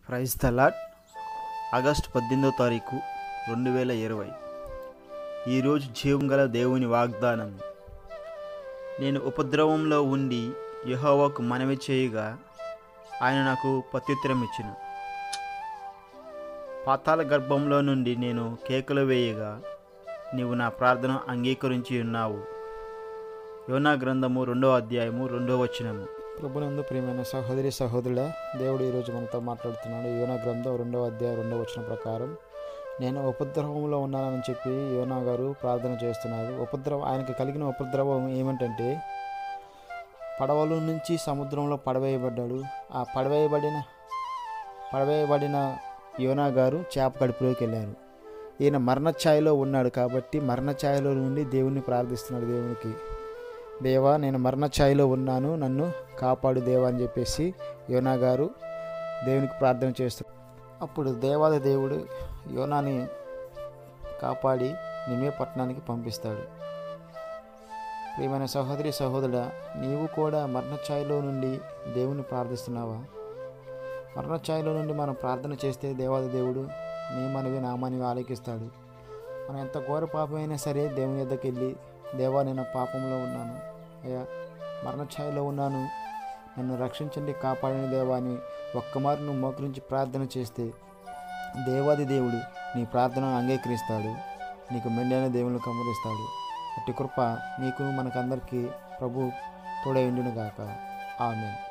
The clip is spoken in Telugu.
ప్రైజ్ ద లాడ్ ఆగస్టు పద్దెనిమిదో తారీఖు రెండు వేల ఇరవై ఈరోజు జీవం గల దేవుని వాగ్దానం నేను ఉపద్రవంలో ఉండి యెహోవాకు మనవి చేయగా ఆయన నాకు ప్రత్యుత్తరం ఇచ్చిన పాతాల గర్భంలో నుండి నేను కేకలు వేయగా నీవు నా ప్రార్థన అంగీకరించి ఉన్నావు యోనా గ్రంథము రెండో అధ్యాయము రెండో వచనము ప్రభునందు ప్రియమైన సహోదరి సహోదరుడా దేవుడు ఈరోజు మనతో మాట్లాడుతున్నాడు యోనా గ్రంథం రెండవ అధ్యాయం రెండవ వచ్చిన ప్రకారం నేను ఉపద్రవంలో ఉన్నానని చెప్పి యోనా గారు ప్రార్థన చేస్తున్నారు ఉపద్రవం ఆయనకి కలిగిన ఉపద్రవం ఏమిటంటే పడవల నుంచి సముద్రంలో పడవేయబడ్డాడు ఆ పడవేయబడిన పడవేయబడిన యోనా గారు చేప కడుపులోకి వెళ్ళారు ఈయన మరణఛాయలో ఉన్నాడు కాబట్టి మరణఛాయలో నుండి దేవుణ్ణి ప్రార్థిస్తున్నాడు దేవునికి దేవా నేను మరణఛాయలో ఉన్నాను నన్ను కాపాడు దేవా అని చెప్పేసి యోనా గారు దేవునికి ప్రార్థన చేస్తాడు అప్పుడు దేవాది దేవుడు యోనాని కాపాడి నిమే పట్టణానికి పంపిస్తాడు ప్రియమైన సహోదరి సహోదరుడా నీవు కూడా మరణఛాయలో నుండి దేవుని ప్రార్థిస్తున్నావా మరణఛాయలో నుండి మనం ప్రార్థన చేస్తే దేవాది దేవుడు నీ మనవి నా మనవి ఆలకిస్తాడు మనం ఎంత ఘోర పాపమైనా సరే దేవుని యొద్దకు వెళ్ళి దేవా నేను పాపంలో ఉన్నాను అయ్యా మరణఛాయలో ఉన్నాను నన్ను రక్షించండి కాపాడిన దేవా అని ఒక్కమారు నువ్వు మోకరించి ప్రార్థన చేస్తే దేవాది దేవుడు నీ ప్రార్థనను అంగీకరిస్తాడు నీకు మెండైన దేవుని కమ్మరిస్తాడు అట్టి కృప నీకు మనకందరికీ ప్రభు తోడై ఉండును గాక ఆమె